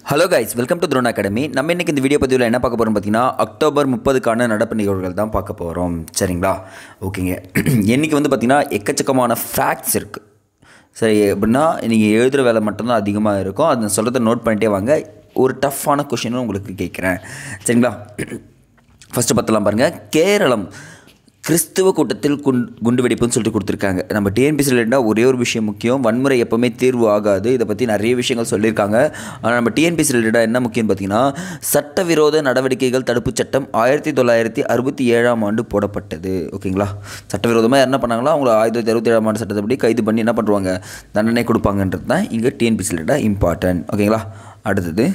hello guys welcome to throne academy நம்ம இன்னைக்கு இந்த வீடியோ பதிவில் என்ன பார்க்க போகிறோம் பார்த்தீங்கன்னா அக்டோபர் முப்பதுக்கான நடப்பு நிகழ்வுகள் தான் பார்க்க போகிறோம் சரிங்களா ஓகேங்க இன்றைக்கி வந்து பார்த்திங்கன்னா எக்கச்சக்கமான ஃபேக்ட்ஸ் இருக்குது சரி எப்படின்னா நீங்கள் எழுதுகிற வேலை மட்டும்தான் அதிகமாக இருக்கும் அதை சொல்கிறத நோட் பண்ணிட்டே வாங்க ஒரு டஃப்பான கொஷினும் உங்களுக்கு கேட்குறேன் சரிங்களா ஃபஸ்ட்டு பார்த்தலாம் பாருங்கள் கேரளம் கிறிஸ்துவ கூட்டத்தில் குண் குண்டு வெடிப்புன்னு சொல்லிட்டு கொடுத்துருக்காங்க நம்ம டிஎன்பிசி ரிலேட்டாக ஒரே ஒரு விஷயம் முக்கியம் வன்முறை எப்போவுமே தீர்வு ஆகாது இதை பற்றி நிறைய விஷயங்கள் சொல்லியிருக்காங்க ஆனால் நம்ம டிஎன்பிசி ரிலேட்டாக என்ன முக்கியம்னு பார்த்தீங்கன்னா சட்டவிரோத நடவடிக்கைகள் தடுப்புச் சட்டம் ஆயிரத்தி தொள்ளாயிரத்தி அறுபத்தி ஏழாம் ஆண்டு போடப்பட்டது ஓகேங்களா சட்டவிரோதமாக என்ன பண்ணாங்களோ அவங்கள ஆயிரத்தி தொள்ளாயிரத்தி அறுபத்தி ஏழாம் ஆண்டு சட்டத்தைப்படி கைது பண்ணி என்ன பண்ணுவாங்க தண்டனை கொடுப்பாங்கன்றது தான் இங்கே டிஎன்பிசி ரிலேட்டாக இம்பார்ட்டன்ட் ஓகேங்களா அடுத்தது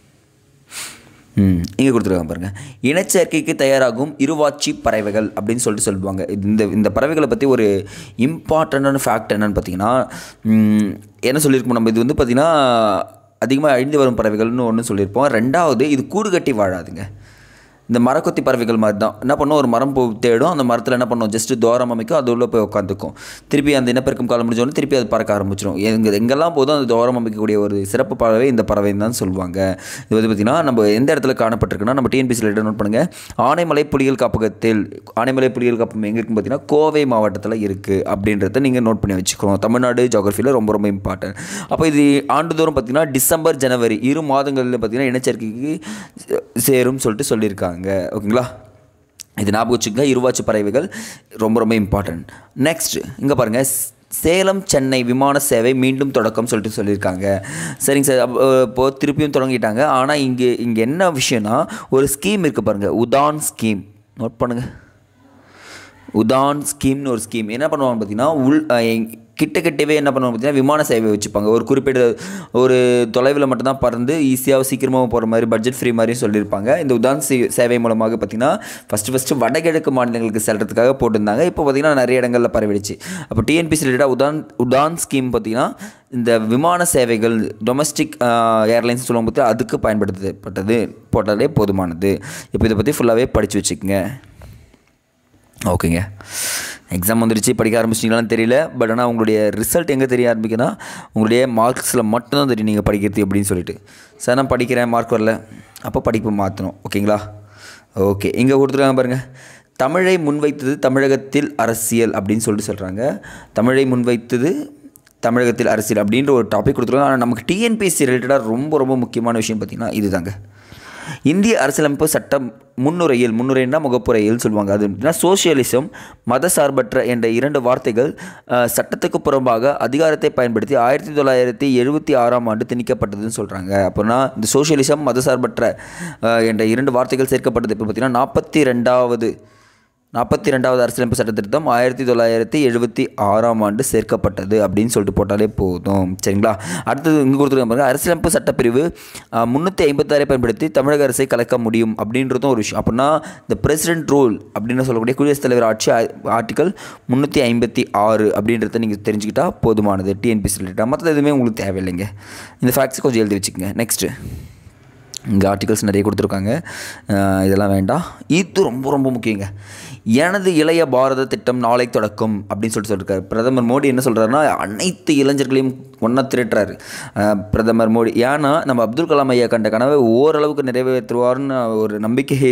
ம் இங்கே கொடுத்துருக்காங்க பாருங்கள் இனச்சேர்க்கைக்கு தயாராகும் இருவாச்சி பறவைகள் அப்படின்னு சொல்லிட்டு சொல்லுவாங்க இது இந்த இந்த பறவைகளை பற்றி ஒரு இம்பார்ட்டண்ட்டான ஃபேக்ட் என்னன்னு பார்த்தீங்கன்னா ம், என்ன சொல்லியிருக்கோம் நம்ம இது வந்து பார்த்திங்கன்னா அதிகமாக அழிந்து வரும் பறவைகள்னு ஒன்று சொல்லியிருப்போம் ரெண்டாவது இது கூடு கட்டி வாழாதுங்க இந்த மரக்கொத்தி பறவைகள் மாதிரி தான் என்ன பண்ணும் ஒரு மரம் போ தேடும் அந்த மரத்தில் என்ன பண்ணும் ஜஸ்ட் தோரம் அமைக்கும் அது உள்ளே போய் உட்காந்துக்கும் திருப்பி அந்த இனப்பெருக்கம் காலம் முடிஞ்சோடனே திருப்பி அது பறக்க ஆரம்பிச்சிடும் எங்கே எங்கெல்லாம் போதும் அந்த தோரம் அமைக்கக்கூடிய ஒரு சிறப்பு பறவை இந்த பறவை தான் சொல்லுவாங்க இது வந்து பார்த்திங்கன்னா நம்ம எந்த இடத்துல காணப்பட்டிருக்குன்னா நம்ம டிஎன்பிசி லைட்டை நோட் பண்ணுங்கள் ஆனைமலை புலிகள் காப்பகத்தில் ஆனைமலை புலிகள் காப்பகம் எங்கே இருக்குன்னு பார்த்தீங்கன்னா கோவை மாவட்டத்தில் இருக்குது அப்படின்றத நீங்கள் நோட் பண்ணி வச்சுக்கணும் தமிழ்நாடு ஜாகிரஃபியில் ரொம்ப ரொம்ப இம்பார்ட்டன்ட் அப்போ இது ஆண்டுதோறும் பார்த்திங்கன்னா டிசம்பர் ஜனவரி இரு மாதங்களில் பார்த்திங்கன்னா இனச்சேர்க்கைக்கு சேரும் சொல்லிட்டு சொல்லியிருக்காங்க ஓகேங்களா இது ஞாபகம் வச்சுக்கோங்க இருவாச்சு பறவைகள் ரொம்ப ரொம்ப இம்பார்ட்டன்ட் நெக்ஸ்ட் இங்கே பாருங்கள் சேலம் சென்னை விமான சேவை மீண்டும் தொடக்கம் சொல்லிட்டு சொல்லியிருக்காங்க சரிங்க சார் அப்போ இப்போது திருப்பியும் தொடங்கிட்டாங்க ஆனால் இங்கே இங்கே என்ன விஷயம்னா ஒரு ஸ்கீம் இருக்குது பாருங்கள் உதான் ஸ்கீம் நோட் பண்ணுங்கள் உதான் ஸ்கீம்னு ஒரு ஸ்கீம் என்ன பண்ணுவாங்க பார்த்தீங்கன்னா உள் அஹ், எங்- கிட்ட கிட்டவே என்ன பண்ணுவாங்க பார்த்தீங்கன்னா விமான சேவை வச்சுப்பாங்க ஒரு குறிப்பிட்ட ஒரு தொலைவில் மட்டும்தான் பறந்து ஈஸியாக சீக்கிரமாக போகிற மாதிரி பட்ஜெட் ஃப்ரீ மாதிரியும் சொல்லியிருப்பாங்க இந்த உதான் சி- சேவை மூலமாக பார்த்தீங்கன்னா ஃபஸ்ட்டு ஃபஸ்ட்டு வடகிழக்கு மாநிலங்களுக்கு செல்றதுக்காக போட்டிருந்தாங்க இப்போ பார்த்தீங்கன்னா நிறைய இடங்களில் பரவிடுச்சு அப்போ டிஎன்பிசி ரிலேட்டாக உதான் உதான் ஸ்கீம் பார்த்தீங்கன்னா இந்த விமான சேவைகள் டொமஸ்டிக் ஏர்லைன்ஸ் சொல்லுவாங்க பார்த்தீங்கன்னா அதுக்கு பயன்படுத்தப்பட்டது போட்டாலே போதுமானது இப்போ இதை பற்றி ஃபுல்லாகவே படித்து வச்சுக்கோங்க ஓகேங்க எக்ஸாம் வந்துருச்சு படிக்க ஆரம்பிச்சிங்களான்னு தெரியல பட் ஆனால் உங்களுடைய ரிசல்ட் எங்கே தெரிய ஆரம்பிக்குன்னா உங்களுடைய மார்க்ஸில் மட்டும்தான் தெரியும் நீங்கள் படிக்கிறது அப்படின்னு சொல்லிட்டு சார் நான் படிக்கிறேன் மார்க் வரல அப்போ படிப்பு மாற்றணும் ஓகேங்களா ஓகே இங்கே கொடுத்துருக்காங்க பாருங்கள் தமிழை முன்வைத்தது தமிழகத்தில் அரசியல் அப்படின்னு சொல்லிட்டு சொல்கிறாங்க தமிழை முன்வைத்தது தமிழகத்தில் அரசியல் அப்படின்ற ஒரு டாபிக் கொடுத்துருக்காங்க ஆனால் நமக்கு டிஎன்பிஎஸ்சி ரிலேட்டடாக ரொம்ப ரொம்ப முக்கியமான விஷயம் பார்த்திங்கன்னா இதுதாங்க இந்திய அரசியலமைப்பு சட்டம் முன்னுரையில் முன்னுரைன்னா முகப்புரையில் சொல்லுவாங்க அது எப்படின்னா சோசியலிசம் மதசார்பற்ற என்ற இரண்டு வார்த்தைகள் அஹ், சட்டத்துக்கு புறம்பாக அதிகாரத்தை பயன்படுத்தி ஆயிரத்தி தொள்ளாயிரத்தி எழுபத்தி ஆறாம் ஆண்டு திணிக்கப்பட்டதுன்னு சொல்கிறாங்க அப்படின்னா இந்த சோசியலிசம் மதசார்பற்ற அஹ், என்ற இரண்டு வார்த்தைகள் சேர்க்கப்பட்டது இப்போ பார்த்தீங்கன்னா நாற்பத்தி ரெண்டாவது நாற்பத்தி ரெண்டாவது அரசியலமைப்பு சட்டத்திருத்தம் ஆயிரத்தி தொள்ளாயிரத்தி எழுபத்தி ஆறாம் ஆண்டு சேர்க்கப்பட்டது அப்படின்னு சொல்லிட்டு போட்டாலே போதும் சரிங்களா அடுத்தது இங்கே கொடுத்துருக்காங்க பாருங்க அரசியலமைப்பு சட்டப்பிரிவு முந்நூற்றி ஐம்பத்தாறை பயன்படுத்தி தமிழக அரசை கலக்க முடியும் அப்படின்றதும் ஒரு விஷயம் அப்படின்னா இந்த பிரசிடென்ட் ரூல் அப்படின்னு சொல்லக்கூடிய குடியரசுத் தலைவர் ஆட்சி ஆர்டிக்கல் முந்நூற்றி ஐம்பத்தி ஆறு அப்படின்றத நீங்கள் தெரிஞ்சுக்கிட்டா போதுமானது டிஎன்பிசி ரிலேட்டாக மற்ற எதுவுமே உங்களுக்கு தேவையில்லைங்க இந்த ஃபேக்ட்ஸ் கொஞ்சம் எழுதி வச்சுக்கோங்க நெக்ஸ்ட்டு இங்கே ஆர்டிகல்ஸ் நிறைய கொடுத்துருக்காங்க அஹ் இதெல்லாம் வேண்டாம் இது ரொம்ப ரொம்ப முக்கியங்க எனது இளைய பாரத திட்டம் நாளை தொடக்கும் அப்படின்னு சொல்லிட்டு சொல்லியிருக்காரு பிரதமர் மோடி என்ன சொல்கிறாருன்னா அனைத்து இளைஞர்களையும் ஒன்றா திரட்டுறாரு அஹ் பிரதமர் மோடி ஏன்னா நம்ம அப்துல் கலாம் ஐயா கண்ட கனவை ஓரளவுக்கு நிறைவேற்றுவார்னு ஒரு நம்பிக்கையை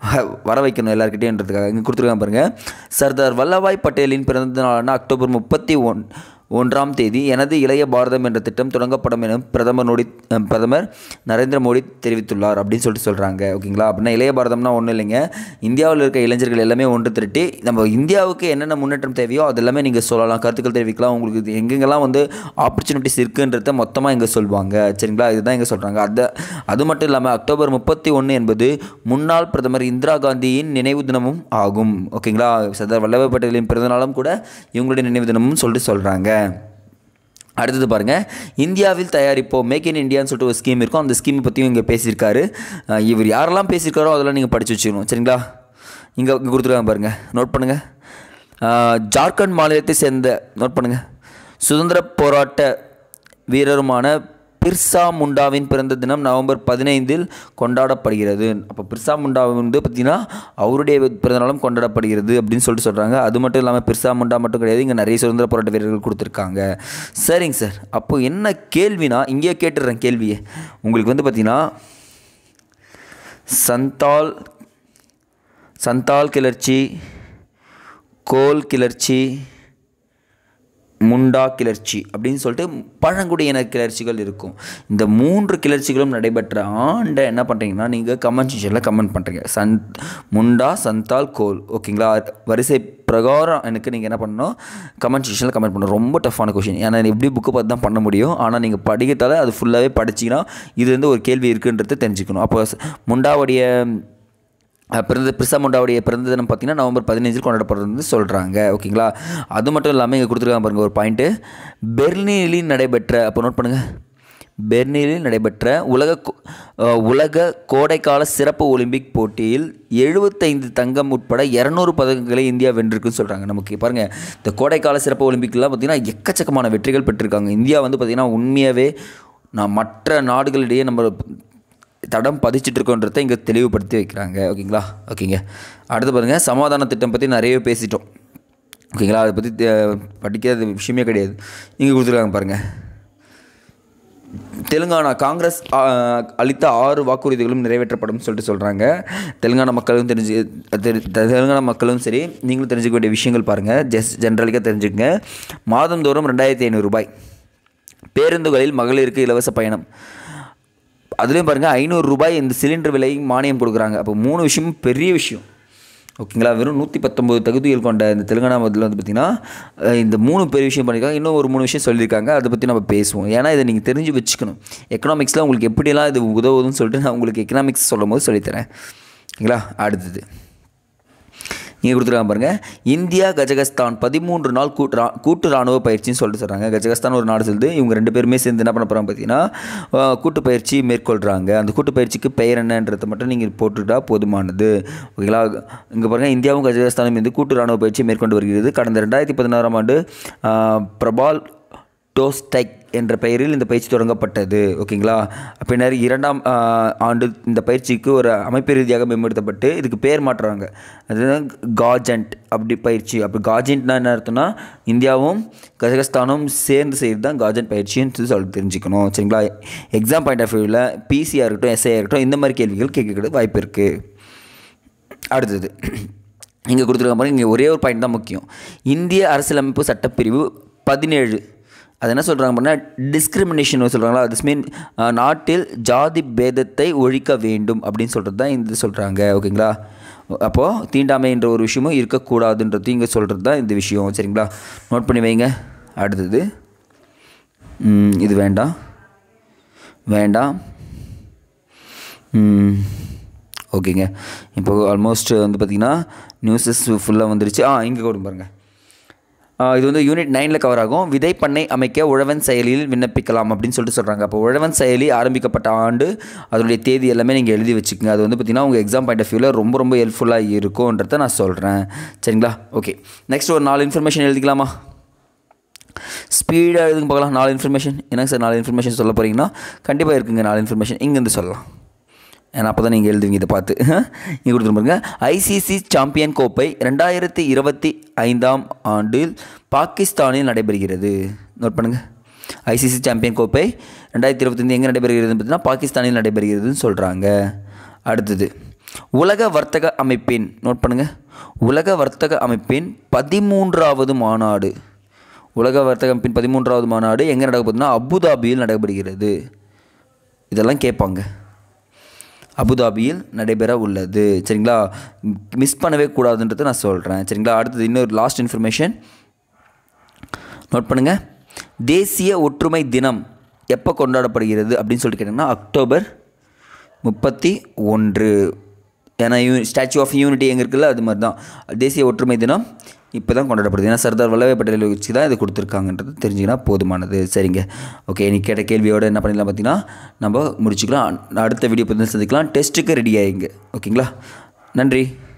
வர வைக்கணும் எல்லாருக்கிட்டேன்றதுக்காக இங்கே கொடுத்துருக்காங்க பாருங்கள் சர்தார் வல்லபாய் பட்டேலின் பிறந்த நாளான அக்டோபர் முப்பத்தி ஒன் ஒன்றாம் தேதி எனது இளைய பாரதம் என்ற திட்டம் தொடங்கப்படும் என பிரதமர் மோடி அஹ், பிரதமர் நரேந்திர மோடி தெரிவித்துள்ளார் அப்படின்னு சொல்லிட்டு சொல்கிறாங்க ஓகேங்களா அப்படின்னா இளைய பாரதம்னா ஒன்றும் இல்லைங்க இந்தியாவில் இருக்க இளைஞர்கள் எல்லாமே ஒன்று திரட்டி நம்ம இந்தியாவுக்கு என்னென்ன முன்னேற்றம் தேவையோ அது எல்லாமே நீங்கள் சொல்லலாம் கருத்துக்கள் தெரிவிக்கலாம் உங்களுக்கு இது எங்கெங்கெல்லாம் வந்து ஆப்பர்ச்சுனிட்டிஸ் இருக்குன்றத மொத்தமாக இங்கே சொல்லுவாங்க சரிங்களா இதுதான் இங்கே சொல்கிறாங்க அது அது மட்டும் இல்லாமல் அக்டோபர் முப்பத்தி ஒன்று என்பது முன்னாள் பிரதமர் இந்திரா காந்தியின் நினைவு தினமும் ஆகும் ஓகேங்களா சர்தார் வல்லபாய் பட்டேலின் பிறந்தநாளும் கூட இவங்களுடைய நினைவு தினமும் சொல்லிட்டு சொல்கிறாங்க அடுத்தது பாருங்கள் இந்தியாவில் தயாரிப்போம் மேக் இன் இந்தியான்னு சொல்லிட்டு ஒரு ஸ்கீம் இருக்கும் அந்த ஸ்கீமை பற்றியும் இங்கே பேசியிருக்காரு அஹ் இவர் யாரெல்லாம் பேசியிருக்காரோ அதெல்லாம் நீங்கள் படித்து வச்சுக்கணும் சரிங்களா இங்கே இங்கே கொடுத்துருக்காங்க பாருங்கள் நோட் பண்ணுங்கள் அஹ் ஜார்க்கண்ட் மாநிலத்தை சேர்ந்த நோட் பண்ணுங்கள் சுதந்திர போராட்ட வீரருமான பிர்சா முண்டாவின் பிறந்த தினம் நவம்பர் பதினைந்தில் கொண்டாடப்படுகிறது அப்போ பிர்சா முண்டா வந்து பார்த்திங்கன்னா அவருடைய பிறந்தநாளும் கொண்டாடப்படுகிறது அப்படின்னு சொல்லிட்டு சொல்கிறாங்க அது மட்டும் இல்லாமல் பிர்சா முண்டா மட்டும் கிடையாது இங்கே நிறைய சுதந்திர போராட்ட வீரர்கள் கொடுத்துருக்காங்க சரிங்க சார் அப்போ என்ன கேள்வினா இங்கேயே கேட்டுடுறேன் கேள்வியை உங்களுக்கு வந்து பார்த்திங்கன்னா சந்தால் சந்தால் கிளர்ச்சி கோல் கிளர்ச்சி முண்டா கிளர்ச்சி அப்படின்னு சொல்லிட்டு பழங்குடியின கிளர்ச்சிகள் இருக்கும் இந்த மூன்று கிளர்ச்சிகளும் நடைபெற்ற ஆண்டை என்ன பண்ணுறீங்கன்னா நீங்கள் கமெண்ட் செக்ஷனில் கமெண்ட் பண்ணுறீங்க சன் முண்டா சந்தால் கோல் ஓகேங்களா வரிசை பிரகாரம் எனக்கு நீங்கள் என்ன பண்ணணும் கமெண்ட் செக்ஷனில் கமெண்ட் பண்ணணும் ரொம்ப டஃப்பான கொஷின் ஏன்னா எப்படி புக்கை பார்த்து தான் பண்ண முடியும் ஆனால் நீங்கள் படிக்கிறதால அது ஃபுல்லாகவே படிச்சிங்கன்னா இது வந்து ஒரு கேள்வி இருக்குன்றது தெரிஞ்சுக்கணும் அப்போ முண்டாவுடைய அஹ் பிறந்த பிரிசா முண்டாவுடைய பிறந்த தினம் பார்த்தீங்கன்னா நவம்பர் பதினஞ்சில் கொண்டாடப்படுறது சொல்கிறாங்க ஓகேங்களா அது மட்டும் இல்லாமல் இங்கே கொடுத்துருக்காங்க பாருங்கள் ஒரு பாயிண்ட்டு பெர்லினில் நடைபெற்ற அப்போ நோட் பண்ணுங்கள் பெர்லினில் நடைபெற்ற உலக கோ- அஹ் உலக கோடைக்கால சிறப்பு ஒலிம்பிக் போட்டியில் எழுபத்தைந்து தங்கம் உட்பட இரநூறு பதக்கங்களை இந்தியா வென்றிருக்குன்னு சொல்கிறாங்க நமக்கு பாருங்கள் இந்த கோடைக்கால சிறப்பு ஒலிம்பிக்லாம் பார்த்திங்கன்னா எக்கச்சக்கமான வெற்றிகள் பெற்றிருக்காங்க இந்தியா வந்து பார்த்திங்கன்னா உண்மையாகவே நான் மற்ற நாடுகளிடையே நம்ம தடம் பதிச்சிட்டு இருக்கோன்றதை இங்கே தெளிவுபடுத்தி வைக்கிறாங்க ஓகேங்களா ஓகேங்க அடுத்து பாருங்கள் சமாதான திட்டம் பற்றி நிறைய பேசிட்டோம் ஓகேங்களா அதை பற்றி தே- படிக்காத விஷயமே கிடையாது இங்கே கொடுத்துருக்காங்க பாருங்கள் தெலுங்கானா காங்கிரஸ் ஆ, அளித்த ஆறு வாக்குறுதிகளும் நிறைவேற்றப்படும் சொல்லிட்டு சொல்கிறாங்க தெலுங்கானா மக்களும் தெரிஞ்சு தெரி- தெலுங்கானா மக்களும் சரி நீங்களும் தெரிஞ்சுக்க வேண்டிய விஷயங்கள் பாருங்கள் ஜஸ்ட் ஜென்ரலிக்காக தெரிஞ்சுக்கங்க மாதந்தோறும் ரெண்டாயிரத்தி ஐநூறு ரூபாய் பேருந்துகளில் மகளிருக்கு இலவச பயணம் அதுலேயும் பாருங்கள் ஐநூறு ரூபாய் இந்த சிலிண்டர் விலை மானியம் கொடுக்குறாங்க அப்போ மூணு விஷயமும் பெரிய விஷயம் ஓகேங்களா வெறும் நூற்றி பத்தொம்பது தகுதிகள் கொண்ட இந்த தெலுங்கானா முதல்ல வந்து பார்த்திங்கன்னா அஹ், இந்த மூணு பெரிய விஷயம் பண்ணியிருக்காங்க இன்னும் ஒரு மூணு விஷயம் சொல்லியிருக்காங்க அதை பற்றி நம்ம பேசுவோம் ஏன்னா இதை நீங்கள் தெரிஞ்சு வச்சுக்கணும் எக்கனாமிக்ஸில் உங்களுக்கு எப்படியெல்லாம் இது உதவுதுன்னு சொல்லிட்டு நான் உங்களுக்கு எக்கனாமிக்ஸ் சொல்லும் போது சொல்லித்தரேன் ஓகேங்களா அடுத்தது இங்கே கொடுத்துருக்காங்க பாருங்கள் இந்தியா கஜகஸ்தான் பதிமூன்று நாள் கூட்டு ரா கூட்டு ராணுவ பயிற்சின்னு சொல்லிட்டு சொல்கிறாங்க கஜகஸ்தான் ஒரு நாடு சொல்லுது இவங்க ரெண்டு பேருமே சேர்ந்து என்ன பண்ண போகிறாங்க பார்த்தீங்கன்னா ஆஹ், கூட்டு பயிற்சி மேற்கொள்கிறாங்க அந்த கூட்டு பயிற்சிக்கு பெயர் என்னன்றதை மட்டும் நீங்கள் போட்டுக்கிட்டா போதுமானது ஓகேங்களா இங்கே பாருங்கள் இந்தியாவும் கஜகஸ்தானும் வந்து கூட்டு ராணுவ பயிற்சி மேற்கொண்டு வருகிறது கடந்த ரெண்டாயிரத்தி பதினாறாம் ஆண்டு ஆஹ், பிரபால் டோஸ்டைக் என்ற பெயரில் இந்த பயிற்சி தொடங்கப்பட்டது ஓகேங்களா பின்னர் இரண்டாம் ஆஹ், ஆண்டு இந்த பயிற்சிக்கு ஒரு அமைப்பு ரீதியாக மேம்படுத்தப்பட்டு இதுக்கு பேர் மாற்றுறாங்க அதுதான் காஜென்ட் அப்படி பயிற்சி அப்படி காஜென்ட்னா என்ன அர்த்தம்னா இந்தியாவும் கஜகஸ்தானும் சேர்ந்து செய்கிறது தான் காஜென்ட் பயிற்சின்னு சொல்லி தெரிஞ்சுக்கணும் சரிங்களா எக்ஸாம் பாயிண்ட் ஆஃப் வியூவில் பிசியாக இருக்கட்டும் எஸ்ஐ இருக்கட்டும் இந்த மாதிரி கேள்விகள் கேட்கறது வாய்ப்பு இருக்குது அடுத்தது இங்கே கொடுத்துருக்க மாதிரி இங்கே ஒரே ஒரு பாயிண்ட் தான் முக்கியம் இந்திய அரசியலமைப்பு சட்டப்பிரிவு பதினேழு அது என்ன சொல்கிறாங்க அப்படின்னா டிஸ்கிரிமினேஷன் சொல்கிறாங்களா திஸ் மீன் நாட்டில் ஜாதி பேதத்தை ஒழிக்க வேண்டும் அப்படின்னு சொல்கிறது தான் இந்த சொல்கிறாங்க ஓகேங்களா அப்போது தீண்டாமை என்ற ஒரு விஷயமும் இருக்கக்கூடாதுன்றது இங்கே சொல்கிறது தான் இந்த விஷயம் சரிங்களா நோட் பண்ணி வைங்க அடுத்தது ம், இது வேண்டாம் வேண்டாம் ம், ஓகேங்க இப்போ ஆல்மோஸ்ட் வந்து பார்த்திங்கன்னா நியூஸஸ் ஃபுல்லாக வந்துருச்சு ஆ இங்கே கூட பாருங்க ஆ, இது வந்து யூனிட் நைனில் கவர் ஆகும் விதை பண்ணை அமைக்க உழவன் செயலியில் விண்ணப்பிக்கலாம் அப்படின்னு சொல்லிட்டு சொல்கிறாங்க அப்போ உழவன் செயலி ஆரம்பிக்கப்பட்ட ஆண்டு அதனுடைய தேதி எல்லாமே நீங்கள் எழுதி வச்சுக்கோங்க அது வந்து பார்த்திங்கன்னா உங்கள் எக்ஸாம் பாயிண்ட் ஆஃப் வியூவில் ரொம்ப ரொம்ப ஹெல்ப்ஃபுல்லாக இருக்கும்ன்றத நான் சொல்கிறேன் சரிங்களா ஓகே நெக்ஸ்ட் ஒரு நாலு இன்ஃபர்மேஷன் எழுதிக்கலாமா ஸ்பீடாக எழுதுங்க பார்க்கலாம் நாலு இன்ஃபர்மேஷன் என்னங்க சார் நாலு இன்ஃபர்மேஷன் சொல்ல போகிறீங்கன்னா கண்டிப்பாக இருக்குங்க நாலு இன்ஃபர்மேஷன் இங்கேருந்து சொல்லலாம் ஏன்னா அப்போ தான் நீங்கள் எழுதுவீங்க இதை பார்த்து இங்கே கொடுத்துட்டு பாருங்க ஐசிசி சாம்பியன் கோப்பை ரெண்டாயிரத்தி இருபத்தி ஐந்தாம் ஆண்டில் பாகிஸ்தானில் நடைபெறுகிறது நோட் பண்ணுங்கள் ஐசிசி சாம்பியன் கோப்பை ரெண்டாயிரத்தி இருபத்தஞ்சு எங்கே நடைபெறுகிறதுன்னு பார்த்தீங்கன்னா பாகிஸ்தானில் நடைபெறுகிறதுன்னு சொல்கிறாங்க அடுத்தது உலக வர்த்தக அமைப்பின் நோட் பண்ணுங்கள் உலக வர்த்தக அமைப்பின் பதிமூன்றாவது மாநாடு உலக வர்த்தக அமைப்பின் பதிமூன்றாவது மாநாடு எங்கே நடக்க போகுதுன்னா அபுதாபியில் நடைபெறுகிறது இதெல்லாம் கேட்பாங்க அபுதாபியில் நடைபெற உள்ளது சரிங்களா மிஸ் பண்ணவே கூடாதுன்றதை நான் சொல்கிறேன் சரிங்களா அடுத்தது இன்னொரு லாஸ்ட் இன்ஃபர்மேஷன் நோட் பண்ணுங்கள் தேசிய ஒற்றுமை தினம் எப்போ கொண்டாடப்படுகிறது அப்படின்னு சொல்லிட்டு கேட்டிங்கன்னா அக்டோபர் முப்பத்தி ஒன்று ஏன்னா யூ ஸ்டாச்சு ஆஃப் யூனிட்டி எங்கே இருக்குல்ல அது மாதிரி தான் தேசிய ஒற்றுமை தினம் இப்போ தான் கொண்டாடப்படுது ஏன்னா சர்தார் வல்லபாய் பட்டேல் வச்சு தான் இதை கொடுத்துருக்காங்கன்றது தெரிஞ்சுக்கினா போதுமானது சரிங்க ஓகே நீ கேட்ட கேள்வியோட என்ன பண்ணிடலாம் பார்த்தீங்கன்னா நம்ம முடிச்சுக்கலாம் அடுத்த வீடியோ பற்றி சந்திக்கலாம் டெஸ்ட்டுக்கு ரெடி ஆகிங்க ஓகேங்களா நன்றி